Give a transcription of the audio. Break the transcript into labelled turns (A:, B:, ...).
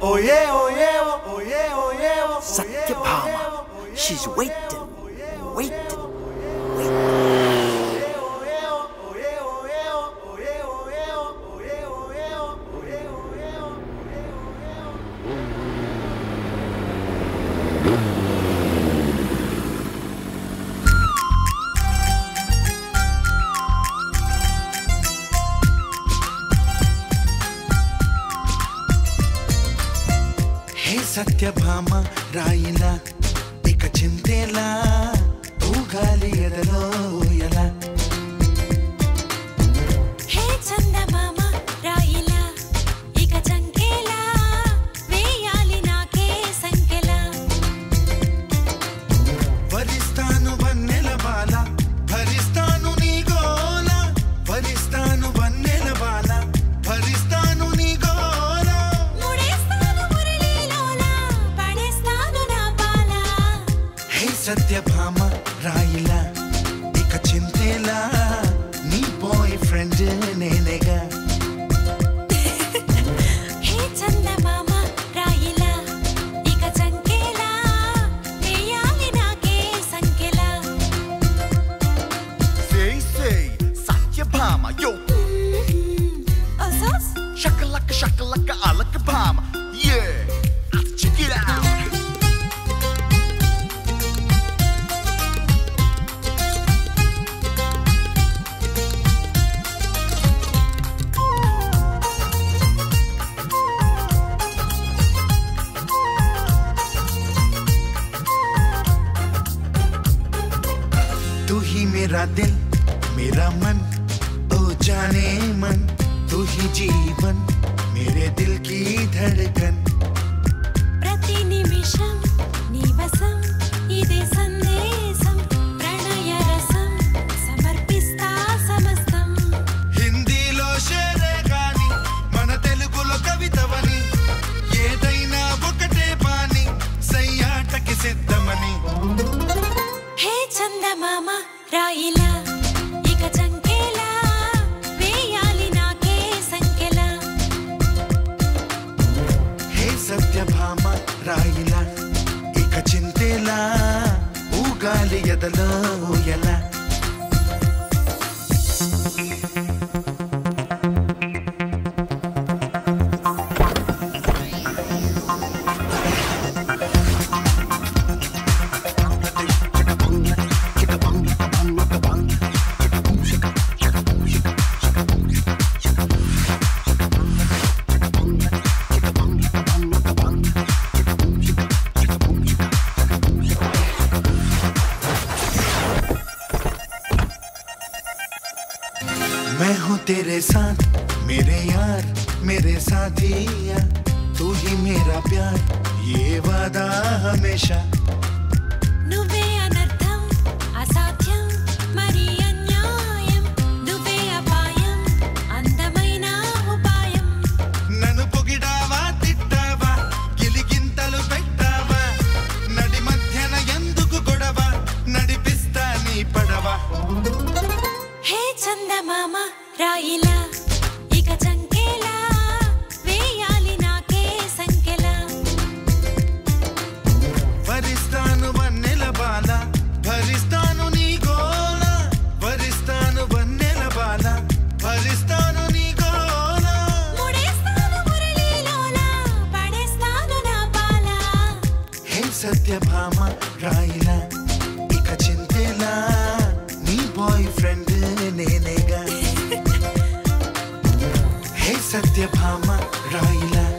A: Oh yeah, oh yeah, oh yeah, oh yeah, oh
B: Satyabhama. She's waiting, waiting, waiting.
C: హే సత్యభామ రాయిలా ఇక చింతేలా ఊగాలి ఎదలో ఎలా
D: హే చందమామ రాయిలా ఇక చంకేలా వేయాలి నాకే సంకెలా
C: వరిస్తాను వన్నెల బాల భరిస్తాను నీ గోల వరిస్తాను వన్నెల బాల భరిస్తాను నీ గోల
D: ముడేస్తాను మురళీలోలా పడేస్తాను నా పాల
C: హే సత్యభామ రాయిలా ఇక చింతేలా నీ బాయ్ ఫ్రెండ్ నేనేగా
D: హే చందమామ రాయిలా ఇక చంకేలా వేయాలి నాకే సంకెలా
E: Say, say, Satyabhama, yo,
D: ఓసోస్
E: shakalaka, shakalaka, alakabama, yeah, check it out.
C: तू ही मेरा दिल मेरा मन ओ जाने मन तू ही जीवन मेरे दिल की धड़कन
D: ప్రతి నిమిషం నీ వశం ఇదే సందేశం ప్రణయ రసం సమర్పిస్తా సమస్తం
C: హిందీలో షేరే గాని మన తెలుగులో కవితవని ఏదైనా ఒకటే పాని సయ్యాటకి సిద్ధమని
D: హే చందమామ రాయిలా ఇక చంకేలా వేయాలి నాకే సంకెలా
C: హే సత్యభామ రాయిలా ఇక చింతేలా ఊగాలి ఎదలో ఎలా मैं हूँ तेरे साथ मेरे यार मेरे साथिया तू ही मेरा प्यार ये वादा हमेशा
D: నువ్వే అనర్థం అసాధ్యం మరి అన్యాయం నువ్వే అపాయం అందమైన ఉపాయం
C: నన్ను పొగిడావా తిట్టావా గిలిగింతలు పెట్టావా నడి మధ్యన ఎందుకు గొడవ నడిపిస్తా నీ పడవ
D: హే చందమామ రాయిలా ఇక చంకేలా వేయాలి నాకే సంకెలా
C: భరిస్తాను వన్నెల బాల భరిస్తాను నీ గోల భరిస్తాను వన్నెల బాల భరిస్తాను నీ గోల
D: ముడేస్తాను మురళీలోలా పడేస్తాను నా పాల
C: హే సత్యభామ రాయిలా ఇక చింతేలా నీ బాయ్ ఫ్రెండ్ నేనేగా హే సత్యభామ రాయిలా